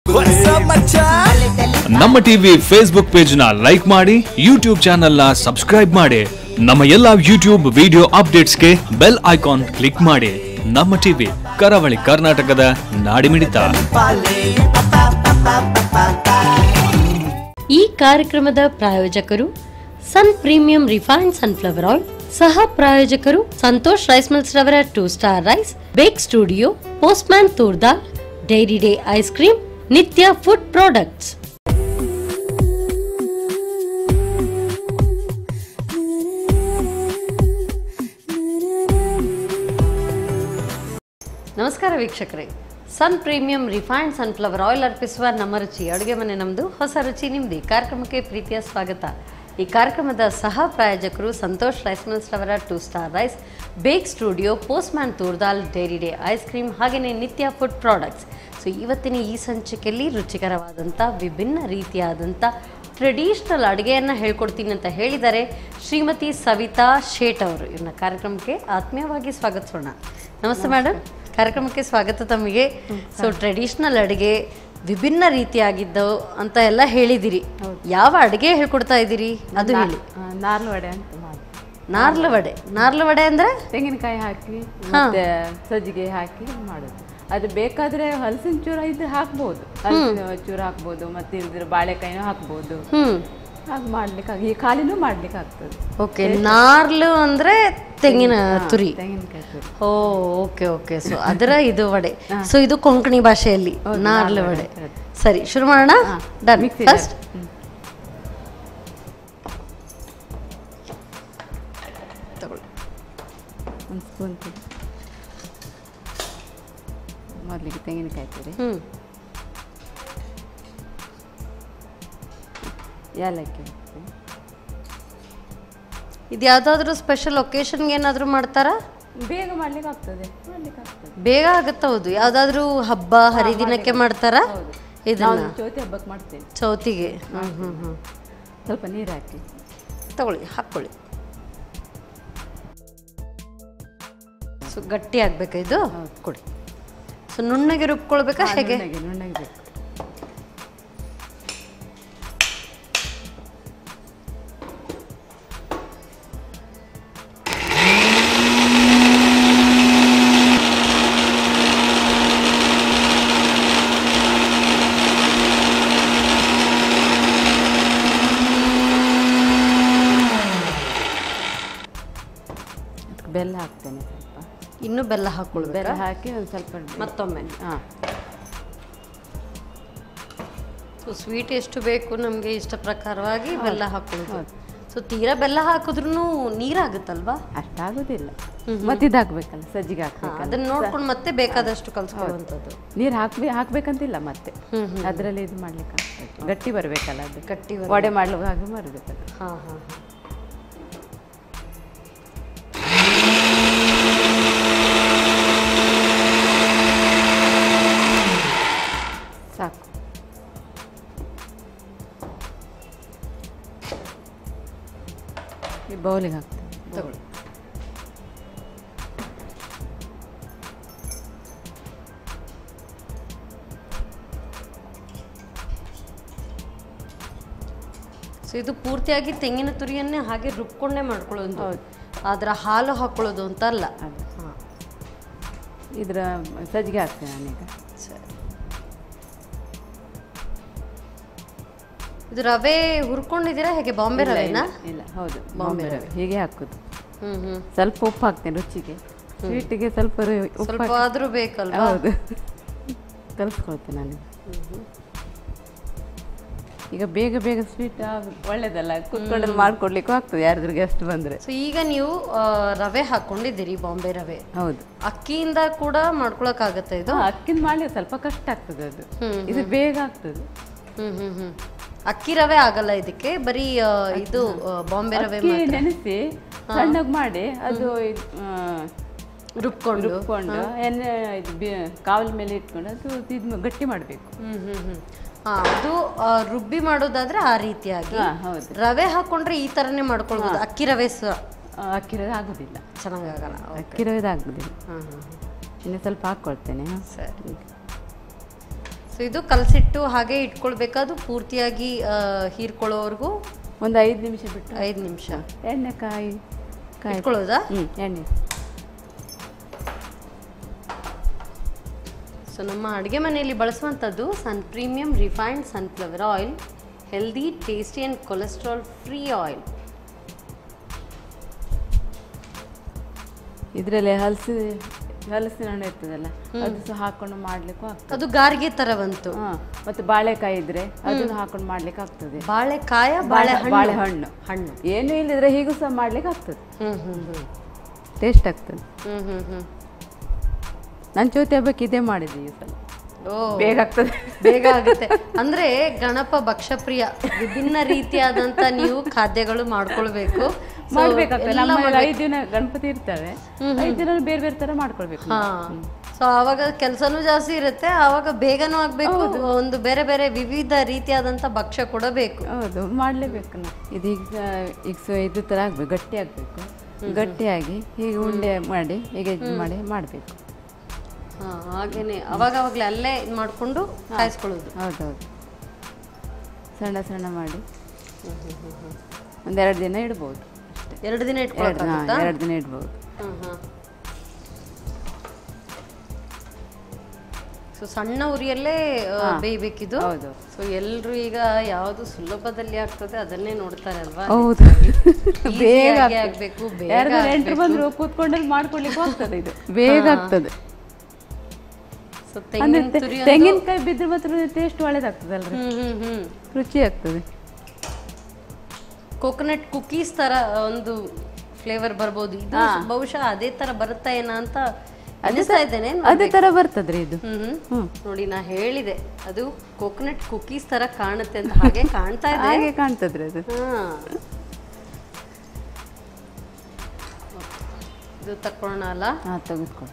ನಮ್ಮ TV Facebook page ನ like ಮಾಡಿ ಯೂಟ್ಯೂಬ್ ಚಾನೆಲ್ ನ ಸಬ್ಸ್ಕ್ರೈಬ್ ಮಾಡಿ ನಮ್ಮ ಎಲ್ಲಾ ಯೂಟ್ಯೂಬ್ ವಿಡಿಯೋ ಅಪ್ಡೇಟ್ಸ್ಗೆ ಬೆಲ್ ಐಕಾನ್ ಕ್ಲಿಕ್ ಮಾಡಿ ನಮ್ಮ ಟಿವಿ ಕರಾವಳಿ ಕರ್ನಾಟಕದ ನಾಡಿಮಿಡಿತ ಈ ಕಾರ್ಯಕ್ರಮದ ಪ್ರಾಯೋಜಕರು Sun Premium refined sunflower oil ಸಹ ಪ್ರಾಯೋಜಕರು ಸಂತೋಷ್ ರೈಸ್ ಮಿಲ್ಸ್ ರವರ Two Star rice Bake Studio Postman toor dal Dairy Day ice cream Nithya food products ನಮಸ್ಕಾರ ವೀಕ್ಷಕರೇ Sun Premium refined sunflower oil ಅರ್ಪಿಸುವ ನಮ್ಮ ರುಚಿ ಅಡುಗೆ ಮನೆ ನಮ್ಮದು ಹೊಸ ರುಚಿ ನಿಮ್ಮದು ಈ ಕಾರ್ಯಕ್ರಮಕ್ಕೆ ಪ್ರೀತಿಯ ಸ್ವಾಗತ ಈ ಕಾರ್ಯಕ್ರಮದ ಸಹ ಪ್ರಾಯೋಜಕರು ಸಂತೋಷ್ ರೈಸ್ ಮಿಲ್ಸ್ ರವರ Two Star rice Bake Studio Postman toor dal Dairy Day ice cream ಹಾಗೆಯೇ ನಿತ್ಯ ಫುಡ್ ಪ್ರಾಡಕ್ಟ್ಸ್ ಸೊ ಇವತ್ತಿನ ಈ ಸಂಚಿಕೆಯಲ್ಲಿ ರುಚಿಕರವಾದಂಥ ವಿಭಿನ್ನ ರೀತಿಯಾದಂಥ ಟ್ರೆಡಿಷ್ನಲ್ ಅಡುಗೆಯನ್ನು ಹೇಳ್ಕೊಡ್ತೀನಿ ಅಂತ ಹೇಳಿದ್ದಾರೆ ಶ್ರೀಮತಿ ಸವಿತಾ ಶೇಟ್ ಅವರು ಇವ್ರನ್ನ ಕಾರ್ಯಕ್ರಮಕ್ಕೆ ಆತ್ಮೀಯವಾಗಿ ಸ್ವಾಗತಿಸೋಣ ನಮಸ್ತೆ ಮೇಡಮ್ ಕಾರ್ಯಕ್ರಮಕ್ಕೆ ಸ್ವಾಗತ ತಮಗೆ ಸೊ ಟ್ರೆಡಿಷ್ನಲ್ ಅಡುಗೆ ವಿಭಿನ್ನ ರೀತಿಯಾಗಿದ್ದವು ಅಂತ ಎಲ್ಲ ಹೇಳಿದಿರಿ ಯಾವ ಅಡುಗೆ ಹೇಳ್ಕೊಡ್ತಾ ಇದ್ದೀರಿ ಅದು ಹೇಳಿ ನಾರ್ಲು ವಡೆ ಅಂತ ಮಾಡಿ ನಾರ್ಲು ವಡೆ ನಾರ್ಲು ವಡೆ ಅಂದ್ರೆ ತೆಂಗಿನಕಾಯಿ ಹಾಕಿ ಮತ್ತೆ ಸಜ್ಜಿಗೆ ಹಾಕಿ ಮಾಡೋದು ಅದು ಬೇಕಾದ್ರೆ ಹಲಸಿನ ಚೂರ ಇದ್ರೆ ಹಾಕ್ಬೋದು ಹಲಸಿನ ಚೂರ ಹಾಕ್ಬೋದು ಮತ್ತೆ ಇಲ್ದಿದ್ರೆ ಬಾಳೆಕಾಯಿನೂ ಹಾಕ್ಬೋದು ಹ್ಮ್ ಹಾಗೆ ಮಾಡ್ಲಿಕ್ಕೆ ಆಗ- ಈ ಖಾಲಿನೂ ಮಾಡ್ಲಿಕ್ಕೆ ಆಗ್ತದೆ ಓಕೆ ನಾರ್ಲು ಅಂದ್ರೆ ತೆಂಗಿನ ತುರಿ ತೆಂಗಿನಕಾಯಿ ಚೂರ ಓ ಓಕೆ ಓಕೆ ಸೊ ಅದರ ಇದು ವಡೆ ಸೊ ಇದು ಕೊಂಕಣಿ ಭಾಷೆಯಲ್ಲಿ ನಾರ್ಲು ವಡೆ ಸರಿ ಶುರು ಮಾಡೋಣ ಡನ್ ಮಿಕ್ಸಿ ಫಸ್ಟ್ ತಗೊಳ್ಳಿ ಒಂದು ಸ್ಪೂನ್ ಮೊದಲಿಗೆ ತೆಂಗಿನಕಾಯಿ ತುರಿ ಹ್ಮ್ ಏಲಕ್ಕಿ ಹಾಕ್ತೀನಿ. ಇದು ಯಾವ್ದಾದ್ರು ಸ್ಪೆಷಲ್ ಒಕೇಶನ್ಗೆ ಏನಾದರೂ ಮಾಡ್ತಾರಾ ಬೇಗ ಮಾಡ್ಲಿಕ್ಕೆ ಆಗ್ತದೆ ಮಾಡ್ಲಿಕ್ಕೆ ಆಗ್ತದೆ ಬೇಗ ಆಗುತ್ತೆ ಹೌದು ಯಾವ್ದಾದ್ರು ಹಬ್ಬ ಹರಿದಿನಕ್ಕೆ ಮಾಡ್ತಾರಾ ಇದನ್ನ ನಾವು ಚೌತಿ ಹಬ್ಬಕ್ಕೆ ಮಾಡ್ತೇವೆ ಚೌತಿಗೆ ಹ್ಮ್ ಹ್ಮ್ ಹ್ಮ್ ಸ್ವಲ್ಪ ನೀರು ಹಾಕಿ ತಗೊಳ್ಳಿ ಹಾಕ್ಕೊಳ್ಳಿ ಸೊ ಗಟ್ಟಿ ಆಗ್ಬೇಕಾ ಇದು ಕೊಡಿ ಸೊ ನುಣ್ಣಗೆ ರುಬ್ಕೊಳ್ಬೇಕಾ ಹೇಗೆ ನುಣ್ಣಗೆ ನುಣ್ಣಗೆ ಬೇಕು ಅದಕ್ಕೆ ಬೆಲ್ಲ ಹಾಕ್ತೇನೆ ಸ್ವಲ್ಪ ಇನ್ನು ಬೆಲ್ಲ ಹಾಕ್ಕೊಳ್ಬೇಕಾ ಬೆಲ್ಲ ಹಾಕಿ ಒಂದು ಸ್ವಲ್ಪ ಮತ್ತೊಮ್ಮೆ ಹಾಂ ಸೊ ಸ್ವೀಟ್ ಎಷ್ಟು ಬೇಕು ನಮಗೆ ಇಷ್ಟ ಪ್ರಕಾರವಾಗಿ ಬೆಲ್ಲ ಹಾಕೊಳ್ಳೋದು ಸೊ ತೀರಾ ಬೆಲ್ಲ ಹಾಕಿದ್ರೂ ನೀರಾಗುತ್ತಲ್ವಾ ಅಷ್ಟಾಗೋದಿಲ್ಲ ಮತ್ತೆ ಇದು ಹಾಕ್ಬೇಕಲ್ಲ ಸಜ್ಜಿಗೆ ಹಾ, ಹಾಕ್ಬೇಕಲ್ಲ ಅದನ್ನ ನೋಡ್ಕೊಂಡು ಮತ್ತೆ ಬೇಕಾದಷ್ಟು ಕಲ್ಸ್ಕೊಳ್ಳುವಂಥದ್ದು ನೀರು ಹಾಕ್ಬೇ ಹಾಕ್ಬೇಕಂತಿಲ್ಲ ಮತ್ತೆ ಅದರಲ್ಲಿ ಇದು ಮಾಡ್ಲಿಕ್ಕೆ ಆಗ್ತದೆ ಗಟ್ಟಿ ಬರಬೇಕಲ್ಲ ಅದು ಗಟ್ಟಿ ವಡೆ ಮಾಡ್ಲಿಕ್ಕೆ ಹಾಗೆ ಮಾಡಬೇಕಲ್ಲ ಹಾಂ ಹಾಂ ಸಾಕು ಈ ಬೌಲಿಗೆ ಹಾಕ್ತೇವೆ ತಗೊಳ್ಳಿ ಸೊ ಇದು ಪೂರ್ತಿಯಾಗಿ ತೆಂಗಿನ ತುರಿಯನ್ನೇ ಹಾಗೆ ರುಬ್ಕೊಂಡೇ ಮಾಡ್ಕೊಳ್ಳೋದು ಅದರ ಹಾಲು ಹಾಕೊಳ್ಳೋದು ಅಂತ ಅಲ್ಲ ಅದು. ಹಾಂ ಇದರ ಸಜ್ಜಿಗೆ ಹಾಕ್ತೇನೆ ನಾನೀಗ ಸರಿ ಇದು ರವೆ ಹುರ್ಕೊಂಡಿದ್ದೀರಾ ಹೇಗೆ ಬಾಂಬೆ ಇಲ್ಲ, ರವೆನಾ ಇಲ್ಲ, ಇಲ್ಲ ಹೌದು ಬಾಂಬೆ ರವೆ ಹೀಗೆ ಹಾಕೋದು ಹ್ಮ್ ಹ್ಮ್ ಸ್ವಲ್ಪ ಉಪ್ಪು ಹಾಕ್ತೇನೆ ರುಚಿಗೆ ಸ್ವೀಟಿಗೆ ಸ್ವಲ್ಪ ರು- ಉಪ್ಪು ಸ್ವಲ್ಪ ಆದ್ರೂ ಬೇಕಲ್ವಾ ಹೌದು ಕಲಿಸ್ಕೊಳ್ತೇನೆ ನಾನು ಈಗ ಬೇಗ ಬೇಗ ಸ್ವೀಟ್ ಒಳ್ಳೇದಲ್ಲ ಕುತ್ಕೊಂಡಲ್ಲಿ ಮಾಡ್ಕೊಡ್ಲಿಕ್ಕೂ ಆಗ್ತದೆ ಯಾರಾದ್ರೂ ಗೆಸ್ಟ್ ಬಂದ್ರೆ ಸೊ ಈಗ ನೀವು ಆ, ರವೆ ಹಾಕೊಂಡಿದ್ದೀರಿ ಬಾಂಬೆ ರವೆ ಹೌದು ಅಕ್ಕಿಯಿಂದ ಕೂಡ ಮಾಡ್ಕೊಳಕ್ಕಾಗತ್ತೆ ಇದು ಹಾ, ಅಕ್ಕಿನ ಮಾಡಿ ಸ್ವಲ್ಪ ಕಷ್ಟ ಆಗ್ತದೆ ಅದು ಇದು ಬೇಗ ಆಗ್ತದೆ ಹ್ಮ್ ಹ್ಮ್ ಹ್ಮ್ ಅಕ್ಕಿ ರವೆ ಆಗಲ್ಲ ಇದಕ್ಕೆ ಬರೀ ಆ, ಇದು ಆ, ಬಾಂಬೆ ರವೆ ಅಕ್ಕಿ ಮಾತ್ರ ನೆನೆಸಿ ಸಣ್ಣಗೆ ಮಾಡಿ ಅದು ಇದ್- ಆ, ರುಬ್ಕೊಂಡು ರುಬ್ಕೊಂಡು ಎಣ್ಣೆ ಇದು ಬಿ- ಕಾವಲ ಮೇಲೆ ಇಟ್ಕೊಂಡು ಅದು ಇದು ಗಟ್ಟಿ ಮಾಡಬೇಕು ಹ್ಮ್ ಹ್ಮ್ ಹ್ಮ್ ಹಾ ಅದು ಆ, ರುಬ್ಬಿ ಮಾಡೋದಾದ್ರೆ ಆ ರೀತಿಯಾಗಿ ಹಾ ಹೌದು ರವೆ ಹಾಕೊಂಡ್ರೆ ಈ ತರನೇ ಮಾಡ್ಕೊಳ್ಬೋದು ಅಕ್ಕಿ ರವೆ ಸಹ ಆ, ಅಕ್ಕಿ ರವೆ ಆಗೋದಿಲ್ಲ ಚೆನ್ನಾಗಾಗಲ್ಲ ಅಕ್ಕಿ ರವೆದು ಆಗೋದಿಲ್ಲ ಹ್ಮ್ ಹ್ಮ್ ಇನ್ನು ಸ್ವಲ್ಪ ಹಾಕ್ಕೊಳ್ತೇನೆ ಸರಿ ಸೊ ಸೊ ಇದು ಕಲಸಿಟ್ಟು ಹಾಗೆ ಇಟ್ಕೊಳ್ಬೇಕಾದು ಪೂರ್ತಿಯಾಗಿ ಆ, ಹೀರ್ಕೊಳ್ಳೋವರೆಗೂ ಒಂದು ಐದು ನಿಮಿಷ ಬಿಟ್ಟು ಐದು ನಿಮಿಷ ಎಣ್ಣೆ ಕಾಯಿ ಕಾಯಿ ಇಟ್ಕೊಳ್ಳೋದಾ ಹ್ಞೂ ಎಣ್ಣೆ ಸೊ ನಮ್ಮ ಅಡುಗೆ ಮನೆಯಲ್ಲಿ ಬಳಸುವಂಥದ್ದು Sun Premium refined sunflower oil healthy tasty and cholesterol free oil ಇದರಲ್ಲಿ ಹಲಸಿ ಹಲಸಿನ ಹಣ್ಣು ಇರ್ತದಲ್ಲ ಅದು ಸಹ ಹಾಕೊಂಡು ಮಾಡ್ಲಿಕ್ಕೂ ಆಗ್ತದೆ ಅದು ಗಾರಿಗೆ ಥರ ಬಂತು ಹಾ ಮತ್ತೆ ಬಾಳೆಕಾಯಿ ಇದ್ರೆ ಅದನ್ನು ಹಾಕೊಂಡು ಮಾಡ್ಲಿಕ್ಕೆ ಆಗ್ತದೆ ಬಾಳೆಕಾಯ ಬಾಳೆಹಣ್ಣು ಬಾಳೆಹಣ್ಣು ಹಣ್ಣು ಏನು ಇಲ್ಲದ್ರೆ ಹೀಗೂ ಸಹ ಮಾಡ್ಲಿಕ್ಕೆ ಆಗ್ತದೆ ಹ್ಮ್ ಹ್ಮ್ ಹ್ಮ್ ಟೇಸ್ಟ್ ಆಗ್ತದೆ ಹ್ಮ್ ಹ್ಮ್ ಹ್ಮ್ ನನ್ನ ಚೌತಿ ಹಬ್ಬಕ್ಕೆ ಇದೇ ಮಾಡಿದ್ದೆ ಈ ಸಲ ಓ ಬೇಗ ಆಗ್ತದೆ ಬೇಗ ಆಗುತ್ತೆ ಅಂದ್ರೆ ಗಣಪ ಭಕ್ಷಪ್ರಿಯ ವಿಭಿನ್ನ ರೀತಿಯಾದಂತ ನೀವು ಖಾದ್ಯಗಳು ಮಾಡ್ಕೊಳ್ಬೇಕು So, ಮಾಡ್ಬೇಕಾಗ್ತದೆ ಎಲ್ಲ ನಮ್ಮ ಮಾಡ್ಬೇಕು. ಐದು ದಿನ ಗಣಪತಿ ಇರ್ತವೆ ಐದು ದಿನ ಬೇರೆ ಬೇರೆ ತರ ಮಾಡ್ಕೊಳ್ಬೇಕು ಹಾ ಸೊ ಆವಾಗ ಕೆಲಸನೂ ಜಾಸ್ತಿ ಇರುತ್ತೆ ಆವಾಗ ಬೇಗನೂ ಆಗ್ಬೇಕು ಒಂದು ಬೇರೆ ಬೇರೆ ವಿವಿಧ ರೀತಿಯಾದಂತ ಭಕ್ಷ್ಯ ಕೂಡ ಬೇಕು ಹೌದು ಮಾಡ್ಲೇಬೇಕು ನಾವು ಇದು ಈಗ ಈಗ ಸ- ಇದು ಥರ ಆಗ್ಬೇಕು ಗಟ್ಟಿ ಆಗಬೇಕು ಗಟ್ಟಿಯಾಗಿ ಹೀಗೆ ಉಂಡೆ ಮಾಡಿ ಹೀಗೆ ಇದು ಮಾಡಿ ಮಾಡಬೇಕು ಹಾ ಹಾಗೇನೆ ಅವಾಗ ಅವಾಗ್ಲೇ ಅಲ್ಲೇ ಇದು ಮಾಡ್ಕೊಂಡು ಕಾಯಿಸ್ಕೊಳ್ಳೋದು ಹೌದೌದು ಸಣ್ಣ ಸಣ್ಣ ಮಾಡಿ ಒಂದೆರಡು ದಿನ ಇಡ್ಬೋದು ಅಷ್ಟೇ ಎರಡು ದಿನ ಎರಡು ಹಾಂ ಇಟ್ಕೊಳಕ್ಕಾಗುತ್ತಾ ಎರಡು ದಿನ ಇಡ್ಬೋದು ಹ್ಮ್ ಹ್ಮ್ ಸೊ ಸಣ್ಣ ಉರಿಯಲ್ಲೇ ಆ, ಬೇಯ್ಬೇಕಿದು ಹೌದು ಸೊ ಎಲ್ರು ಈಗ ಯಾವುದು ಸುಲಭದಲ್ಲಿ ಆಗ್ತದೆ ಅದನ್ನೇ ನೋಡ್ತಾರೆ ಅಲ್ವಾ ಹೌದು ಬೇಗ Easy ಆಗಿ ಆಗ್ಬೇಕು ಬೇಗ ಯಾರು ನೆಂಟರು ಬಂದ್ರು ಕೂತ್ಕೊಂಡಲ್ಲಿ ಮಾಡ್ಕೊಳ್ಲಿಕ್ಕೆ ಆಗ್ತದೆ ಇದು ಬೇಗ ಆಗ್ತದೆ ಸೊ ಅಂದ್ರೆ ತೆಂಗಿನ ತೆ- ತುರಿ ತೆಂಗಿನಕಾಯಿ ಬಿದ್ರೆ ಮಾತ್ರ ಟೇಸ್ಟ್ ಒಳ್ಳೇದಾಗ್ತದಲ್ರಿ ಹ್ಮ್ ಹ್ಮ್ ಹ್ಮ್ ರುಚಿ ಆಗ್ತದೆ ಕೋಕೋನಟ್ ಕುಕೀಸ್ ತರ ಒಂದು ಫ್ಲೇವರ್ ಬರ್ಬೋದು ಇದು ಬಹುಶಃ ಅದೇ ತರ ಬರುತ್ತಾ ಏನ ಅಂತ ಅನಿಸ್ತಾ ಇದ್ದೇನೆ ಅದೇ ತರ ಬರ್ತದ್ರಿ ಇದು ಹ್ಮ್ ಹ್ಮ್. ನೋಡಿ ನಾ ಹೇಳಿದೆ ಅದು ಕೋಕೋನಟ್ ಕುಕೀಸ್ ತರ ಕಾಣುತ್ತೆ ಅಂತ ಹಾಗೆ ಕಾಣ್ತಾ ಇದೆ ಹಾಗೆ ಕಾಣ್ತದ್ರಿ ಅದು ಹಾ ಇದು ತಕೊಳ್ಳೋಣ ಅಲ್ಲ ಹಾ ತೆಗೆದುಕೊಳ್ಳಿ